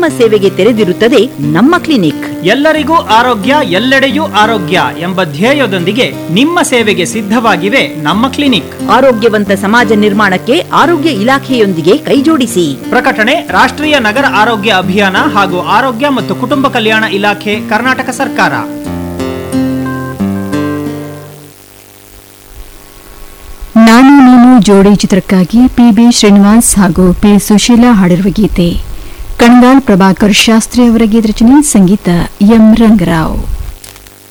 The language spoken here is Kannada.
ನಿಮ್ಮ ಸೇವೆಗೆ ತೆರೆದಿರುತ್ತದೆ ನಮ್ಮ ಕ್ಲಿನಿಕ್ ಎಲ್ಲರಿಗೂ ಆರೋಗ್ಯ ಎಲ್ಲೆಡೆಯೂ ಆರೋಗ್ಯ ಎಂಬ ಧ್ಯೇಯದೊಂದಿಗೆ ನಿಮ್ಮ ಸೇವೆಗೆ ಸಿದ್ಧವಾಗಿವೆ ನಮ್ಮ ಕ್ಲಿನಿಕ್ ಆರೋಗ್ಯವಂತ ಸಮಾಜ ನಿರ್ಮಾಣಕ್ಕೆ ಆರೋಗ್ಯ ಇಲಾಖೆಯೊಂದಿಗೆ ಕೈಜೋಡಿಸಿ ಪ್ರಕಟಣೆ ರಾಷ್ಟ್ರೀಯ ನಗರ ಆರೋಗ್ಯ ಅಭಿಯಾನ ಹಾಗೂ ಆರೋಗ್ಯ ಮತ್ತು ಕುಟುಂಬ ಕಲ್ಯಾಣ ಇಲಾಖೆ ಕರ್ನಾಟಕ ಸರ್ಕಾರ ನಾನು ನೀನು ಜೋಡಿ ಚಿತ್ರಕ್ಕಾಗಿ ಪಿ ಬಿ ಶ್ರೀನಿವಾಸ್ ಹಾಗೂ ಪಿ ಸುಶೀಲಾ ಹಾಡಿರುವ ಗೀತೆ ಕಣಗಾಲ್ ಪ್ರಭಾಕರ್ ಶಾಸ್ತ್ರಿ ಅವರ ಗೀತ ರಚನೆ ಸಂಗೀತ ಎಂ ರಂಗರಾವ್